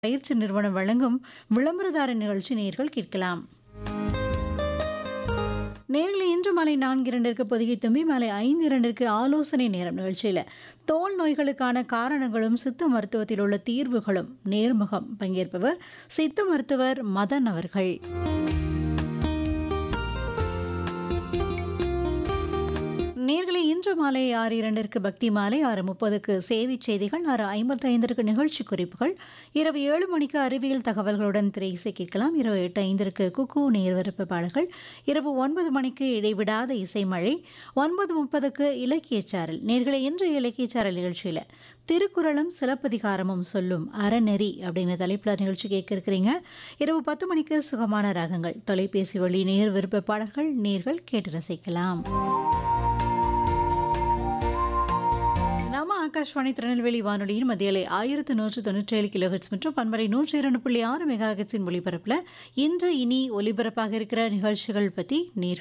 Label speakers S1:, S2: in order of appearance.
S1: பயிற்சி நிறுவனம் வழங்கும் விளம்பரதார நிகழ்ச்சி நேர்கள் கேட்கலாம் நேரில் இன்று மாலை நான்கு இரண்டிற்கு பொதுகை தும்பி மாலை ஐந்து இரண்டிற்கு ஆலோசனை நேரம் நிகழ்ச்சியில் தோல் நோய்களுக்கான காரணங்களும் சித்த மருத்துவத்தில் உள்ள தீர்வுகளும் நேர்முகம் பங்கேற்பவர் சித்த மருத்துவர் மதன் அவர்கள் நேர்களை இன்று மாலை ஆறு இரண்டிற்கு பக்தி மாலை ஆறு முப்பதுக்கு சேவை செய்திகள் ஆறு ஐம்பத்தி ஐந்திற்கு நிகழ்ச்சி குறிப்புகள் இரவு ஏழு மணிக்கு அறிவியல் தகவல்களுடன் திரையிசை கேட்கலாம் இரவு எட்டு ஐந்திற்கு குக்கு நேர்வரப்பு பாடல்கள் இரவு ஒன்பது மணிக்கு இடைவிடாத இசை மழை ஒன்பது முப்பதுக்கு இலக்கியச்சாரல் நேர்களை இன்று இலக்கியச்சாரல் நிகழ்ச்சியில் திருக்குறளும் சிலப்பதிகாரமும் சொல்லும் அறநெறி அப்படிங்கிற தலைப்பில் நிகழ்ச்சி கேட்க இருக்கிறீங்க இரவு பத்து மணிக்கு சுகமான ராகங்கள் தொலைபேசி வழி நேர் விருப்ப பாடல்கள் நேர்கள் கேட்டு ரசிக்கலாம் நம்ம ஆகாஷ்வாணி திருநெல்வேலி வானொலியின் மத்தியலை ஆயிரத்து நூற்று தொண்ணூற்றி ஏழு கிலோஹெட்ஸ் மற்றும் பன்மறை நூற்றி இரண்டு புள்ளி ஆறு மெகா ஹெட்ஸின் ஒளிபரப்பில் இன்று இனி ஒலிபரப்பாக இருக்கிற நிகழ்ச்சிகள் பற்றி நேர்